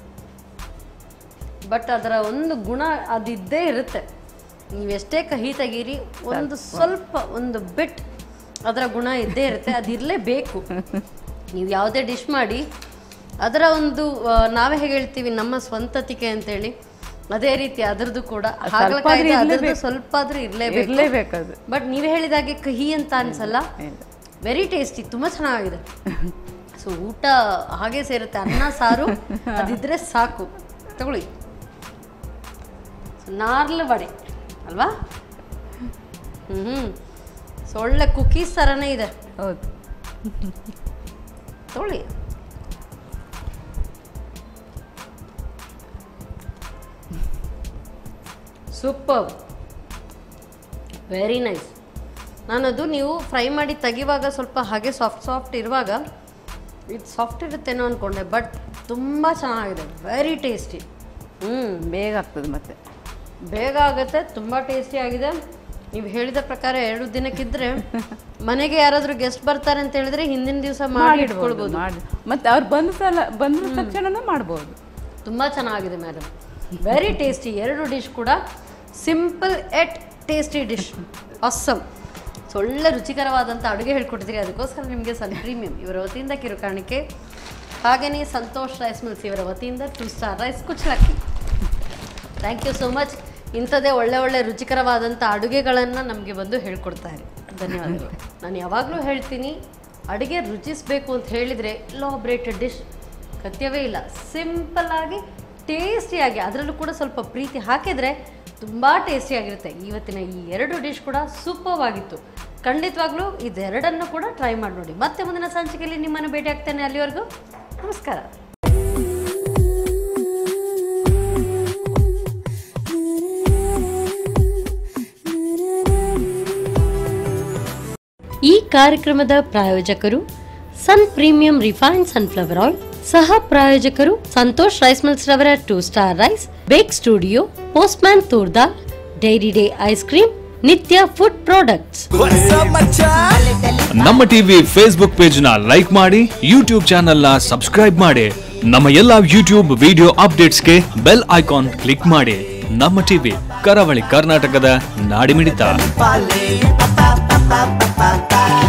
ಬಟ್ ಅದರ ಒಂದು ಗುಣ ಅದಿದ್ದೇ ಇರುತ್ತೆ ನೀವೆಷ್ಟೇ ಕಹಿ ತೆಗೀರಿ ಒಂದು ಸ್ವಲ್ಪ ಒಂದು ಬಿಟ್ ಅದರ ಗುಣ ಇದ್ದೇ ಇರುತ್ತೆ ಅದಿರಲೇಬೇಕು ನೀವು ಯಾವುದೇ ಡಿಶ್ ಮಾಡಿ ಅದರ ಒಂದು ಆ, ನಾವೇ ಹೇಗೆ ಹೇಳ್ತೀವಿ ನಮ್ಮ ಸ್ವಂತತಿಕೆ ಅಂತೇಳಿ ಅದೇ ರೀತಿ ಅದರದ್ದು ಕೂಡ ಹಾಗಲಕಾಯಿ ಆದ್ರೂ ಅದರದ್ದು ಇರ್ಲೇಬೇಕು. ಸ್ವಲ್ಪ ಆದ್ರೂ ಇರಲೇಬೇಕು ಇರಲೇಬೇಕದು ಬಟ್ ನೀವು ಹೇಳಿದಾಗೆ ಕಹಿ ಅಂತ ಅನ್ಸಲ್ಲ ಇಲ್ಲ. ವೆರಿ ಟೇಸ್ಟಿ ತುಂಬ ಚೆನ್ನಾಗಿದೆ ಸೊ ಊಟ ಹಾಗೆ ಸೇರುತ್ತೆ ಅನ್ನ ಸಾರು ಅದಿದ್ರೆ ಸಾಕು ತಗೊಳ್ಳಿ So, ನಾರ್ಲು ವಡೆ ಅಲ್ವಾ ಹ್ಞೂ ಸೊ ಒಳ್ಳೆ ಕುಕೀಸ್ ಥರನೇ ಇದೆ ಹೌದು ತಗೊಳ್ಳಿ ಸೂಪರ್ ವೆರಿ ನೈಸ್ ನಾನದು ನೀವು ಫ್ರೈ ಮಾಡಿ ತೆಗಿವಾಗ ಸ್ವಲ್ಪ ಹಾಗೆ ಸಾಫ್ಟ್ ಸಾಫ್ಟ್ ಇರುವಾಗ ಇದು ಸಾಫ್ಟ್ ಇರುತ್ತೇನೋ ಅಂದ್ಕೊಂಡೆ ಬಟ್ ತುಂಬ ಚೆನ್ನಾಗಿದೆ ವೆರಿ ಟೇಸ್ಟಿ ಹ್ಞೂ ಬೇಗ ಆಗ್ತದೆ ಮತ್ತೆ ಬೇಗ ಆಗುತ್ತೆ ತುಂಬ ಟೇಸ್ಟಿ ಆಗಿದೆ ನೀವು ಹೇಳಿದ ಪ್ರಕಾರ ಎರಡು ದಿನಕ್ಕಿದ್ರೆ ಮನೆಗೆ ಯಾರಾದರೂ ಗೆಸ್ಟ್ ಬರ್ತಾರೆ ಅಂತ ಹೇಳಿದ್ರೆ ಹಿಂದಿನ ದಿವಸ ಮಾಡಿ ಇಟ್ಕೊಳ್ಬೋದು ಮಾಡಿ ಮತ್ತೆ ಅವ್ರು ಬಂದ ಸಲ ಬಂದ ತಕ್ಷಣನೂ ಮಾಡ್ಬೋದು ತುಂಬ ಚೆನ್ನಾಗಿದೆ ಮೇಡಮ್ ವೆರಿ ಟೇಸ್ಟಿ ಎರಡು ಡಿಶ್ ಕೂಡ simple and tasty dish awesome so ಒಳ್ಳೆ ರುಚಿಕರವಾದಂಥ ಅಡುಗೆ ಹೇಳ್ಕೊಟ್ಟಿದ್ದೀರಿ ಅದಕ್ಕೋಸ್ಕರ ನಿಮಗೆ ಸನ್ ಪ್ರೀಮಿಯಂ ಇವರ ವತಿಯಿಂದ ಕಿರುಕಾಣಿಕೆ ಹಾಗೆಯೇ ಸಂತೋಷ್ ರೈಸ್ ಮಿಲ್ಸ್ ಇವರ ವತಿಯಿಂದ ಟೂ ಸ್ಟಾರ್ ರೈಸ್ ಕುಚ್ಚಲಕ್ಕಿ ಥ್ಯಾಂಕ್ ಯು ಸೋ ಮಚ್ ಇಂಥದ್ದೇ ಒಳ್ಳೆ ಒಳ್ಳೆ ರುಚಿಕರವಾದಂಥ ಅಡುಗೆಗಳನ್ನು ನಮಗೆ ಬಂದು ಹೇಳ್ಕೊಡ್ತಾರೆ ಧನ್ಯವಾದಗಳು ನಾನು ಯಾವಾಗಲೂ ಹೇಳ್ತೀನಿ ಅಡುಗೆ ರುಚಿಸಬೇಕು ಅಂತ ಹೇಳಿದರೆ ಲಾಬ್ರೇಟೆಡ್ ಡಿಶ್ ಕತ್ಯವೇ ಇಲ್ಲ ಸಿಂಪಲ್ ಆಗಿ ಟೇಸ್ಟಿಯಾಗಿ ಅದರಲ್ಲೂ ಕೂಡ ಸ್ವಲ್ಪ ಪ್ರೀತಿ ಹಾಕಿದರೆ ತುಂಬ ಟೇಸ್ಟಿಯಾಗಿರುತ್ತೆ ಇವತ್ತಿನ ಈ ಎರಡು ಡಿಶ್ ಕೂಡ ಸೂಪರ್ ಆಗಿತ್ತು ಖಂಡಿತವಾಗ್ಲೂ ಇದೆರಡನ್ನು ಕೂಡ ಟ್ರೈ ಮಾಡಿ ನೋಡಿ ಮತ್ತೆ ಮುಂದಿನ ಸಂಚಿಕೆಯಲ್ಲಿ ನಿಮ್ಮನ್ನು ಭೇಟಿ ಆಗ್ತೇನೆ ಅಲ್ಲಿವರೆಗೂ ನಮಸ್ಕಾರ ಈ ಕಾರ್ಯಕ್ರಮದ ಪ್ರಾಯೋಜಕರು Sun Premium refined sunflower oil ಸಹ ಪ್ರಾಯೋಜಕರು ಸಂತೋಷ್ ರೈಸ್ ಮಿಲ್ಸ್ ರವರ Two Star rice Bake Studio Postman toor dal Dairy Day ice cream Nithya food products ನಮ್ಮ ಟಿವಿ ಫೇಸ್ಬುಕ್ ಪೇಜ್ ನ ಲೈಕ್ ಮಾಡಿ ಯೂಟ್ಯೂಬ್ ಚಾನೆಲ್ ನ ಸಬ್ಸ್ಕ್ರೈಬ್ ಮಾಡಿ ನಮ್ಮ ಎಲ್ಲಾ ಯೂಟ್ಯೂಬ್ ವಿಡಿಯೋ ಅಪ್ಡೇಟ್ಸ್ಗೆ ಬೆಲ್ ಐಕಾನ್ ಕ್ಲಿಕ್ ಮಾಡಿ ನಮ್ಮ ಟಿವಿ ಕರಾವಳಿ ಕರ್ನಾಟಕದ ನಾಡಿಮಿಡಿತ Pale, pa pa pa pa pa pa.